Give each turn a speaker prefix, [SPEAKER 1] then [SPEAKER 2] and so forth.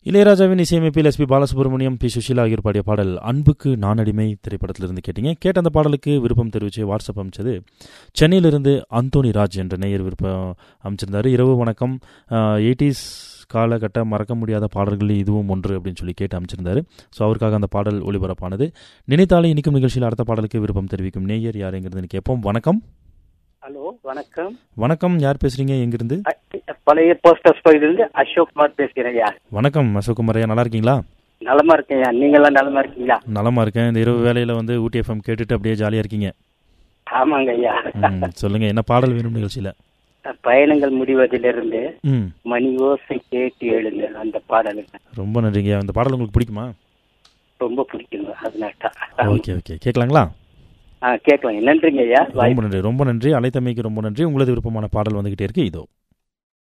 [SPEAKER 1] இளையராஜாவின் இசையமைப்பில் SP Balasubramaniam B Sushila ஆகியோர் பாடிய பாடல் அன்புக்கு நான் அடிமை திரைப்படத்திலிருந்து கேட்டீங்க கேட்ட அந்த பாடலுக்கு விருப்பம் தெரிவித்து வாட்ஸ்அப் அமைச்சது சென்னையிலிருந்து அந்தோனி ராஜ் என்ற நேயர் விருப்பம் அமைச்சிருந்தாரு இரவு வணக்கம் எயிட்டிஸ் காலகட்ட மறக்க முடியாத பாடல்களில் இதுவும் ஒன்று அப்படின்னு சொல்லி கேட்டு அமைச்சிருந்தாரு ஸோ அவருக்காக அந்த பாடல் ஒளிபரப்பானது நினைத்தாலே இனிக்கும் நிகழ்ச்சியில் அடுத்த பாடலுக்கு விருப்பம் தெரிவிக்கும் நேயர் யாருங்கிறது கேட்போம் வணக்கம்
[SPEAKER 2] ஹலோ வணக்கம்
[SPEAKER 1] வணக்கம் யார் பேசுறீங்க எங்கிருந்து
[SPEAKER 2] அ- பழைய போஸ்ட் ஆஃபீஸ் பகுதியிலிருந்து அசோக் குமார் பேசுகிறேன் ஐயா
[SPEAKER 1] வணக்கம் அசோக்குமார் ஐயா நல்லா இருக்கீங்களா
[SPEAKER 2] நலமா இருக்கேன் ஐயா நீங்களாம் நலமா இருக்கீங்களா
[SPEAKER 1] நலமா இருக்கேன் இந்த இரவு வேலையில வந்து ஊட்டி எஃப்எம் கேட்டுட்டு அப்படியே ஜாலியா இருக்கீங்க
[SPEAKER 2] ஆமாங்க ஐயா
[SPEAKER 1] ம், சொல்லுங்க என்ன பாடல் வேணும் நிகழ்ச்சியில
[SPEAKER 2] பயணங்கள் முடிவதிலிருந்து
[SPEAKER 1] ம்
[SPEAKER 2] மணி ஓசை கேட்டு எழுங்க அந்த பாடலுங்க
[SPEAKER 1] ரொம்ப நன்றிங்க இந்த பாடல் உங்களுக்கு பிடிக்குமா
[SPEAKER 2] ரொம்ப பிடிக்குங்க அதனால
[SPEAKER 1] ஓகே ஓகே கேட்கலாங்களா
[SPEAKER 2] ஆ கேட்கலாம் நன்றிங்க ஐயா
[SPEAKER 1] ரொம்ப நன்றி ரொம்ப நன்றி அழைத்தமைக்கு ரொம்ப நன்றி உங்களது விருப்பமான பாடல் வந்துகிட்டே இருக்கு இதோ